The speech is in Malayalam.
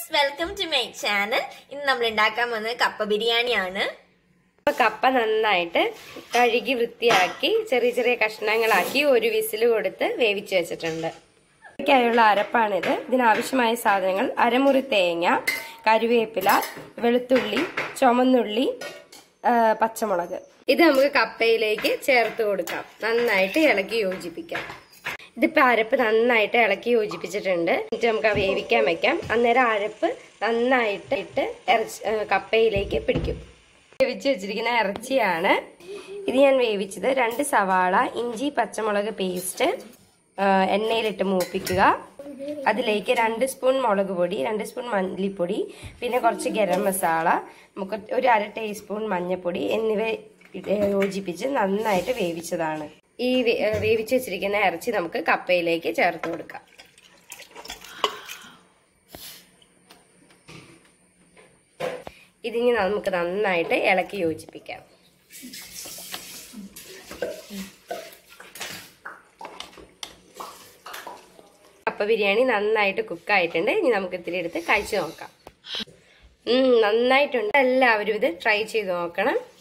വെൽക്കം ടു മൈ ചാനൽ ഇന്ന് നമ്മൾ ഉണ്ടാക്കാൻ പോകുന്നത് കപ്പ ബിരിയാണിയാണ് അപ്പൊ കപ്പ നന്നായിട്ട് കഴുകി വൃത്തിയാക്കി ചെറിയ ചെറിയ കഷ്ണങ്ങളാക്കി ഒരു വിസിൽ കൊടുത്ത് വേവിച്ച് വെച്ചിട്ടുണ്ട് ഇതിലേക്കായുള്ള അരപ്പാണിത് ഇതിനാവശ്യമായ സാധനങ്ങൾ അരമുറി തേങ്ങ കരുവേപ്പില വെളുത്തുള്ളി ചുമന്നുള്ളി ആ, പച്ചമുളക് ഇത് നമുക്ക് കപ്പയിലേക്ക് ചേർത്ത് കൊടുക്കാം നന്നായിട്ട് ഇളക്കി യോജിപ്പിക്കാം ഇതിപ്പോ അരപ്പ് നന്നായിട്ട് ഇളക്കി യോജിപ്പിച്ചിട്ടുണ്ട് എന്നിട്ട് നമുക്ക് ആ വേവിക്കാൻ വെക്കാം അന്നേരം അരപ്പ് നന്നായിട്ട് ഇട്ട് ഇറച്ചി ആ, കപ്പയിലേക്ക് പിടിക്കും വേവിച്ച് വെച്ചിരിക്കുന്ന ഇറച്ചിയാണ് ഇത് ഞാൻ വേവിച്ചത് രണ്ട് സവാള ഇഞ്ചി പച്ചമുളക് പേസ്റ്റ് എണ്ണയിലിട്ട് മൂപ്പിക്കുക അതിലേക്ക് രണ്ട് സ്പൂൺ മുളക് പൊടി രണ്ട് സ്പൂൺ മല്ലിപ്പൊടി പിന്നെ കുറച്ച് ഗരം മസാല നമുക്ക് ഒരു അര ടീസ്പൂൺ മഞ്ഞൾപ്പൊടി എന്നിവ ഇട്ട് യോജിപ്പിച്ച് നന്നായിട്ട് വേവിച്ചതാണ് ഈ വേ- ഏ, വേവിച്ച് വെച്ചിരിക്കുന്ന ഇറച്ചി നമുക്ക് കപ്പയിലേക്ക് ചേർത്ത് കൊടുക്കാം ഇതിനി നമുക്ക് നന്നായിട്ട് ഇളക്കി യോജിപ്പിക്കാം കപ്പ ബിരിയാണി നന്നായിട്ട് കുക്കായിട്ടുണ്ട് ഇനി നമുക്ക് ഇത്തിരി എടുത്ത് കഴിച്ചു നോക്കാം ഉം, നന്നായിട്ടുണ്ട് എല്ലാവരും ഇത് ട്രൈ ചെയ്ത് നോക്കണം